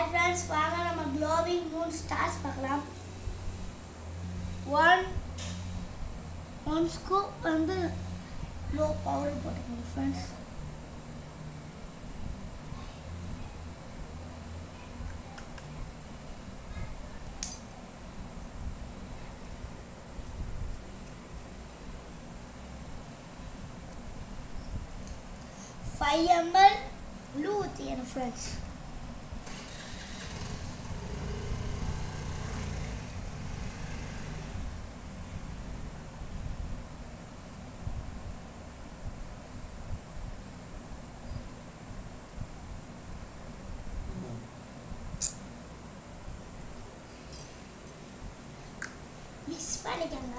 friends வாங்க நம்ம glowing moon stars பார்க்கலாம் ஒன் ஒன் ஸ்கூப் வந்து லோ பவுடர் போட்டுக்கோங்க ஃப்ரெண்ட்ஸ் ஃபைவ் எம்எல் ப்ளூ ஊற்றிக்கணும் ஃப்ரெண்ட்ஸ் மிக்ஸ் பண்ணிக்கோங்க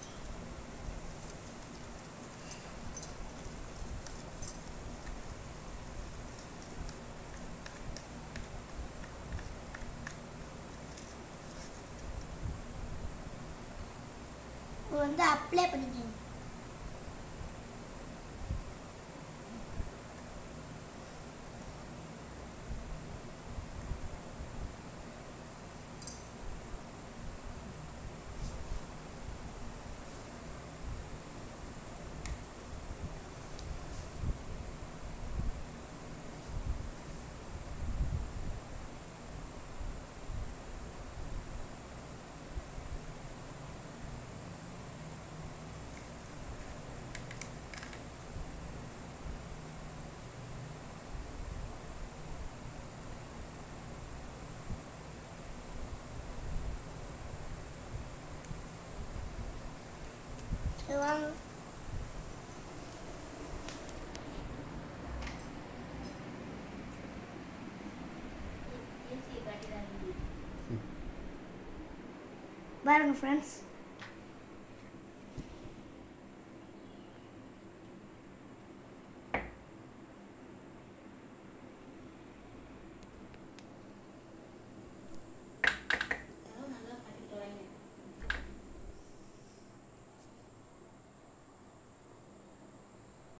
இப்போ வந்து அப்ளை பண்ணிக்கோங்க சரி வாங்க பாருங்க ஃப்ரெண்ட்ஸ்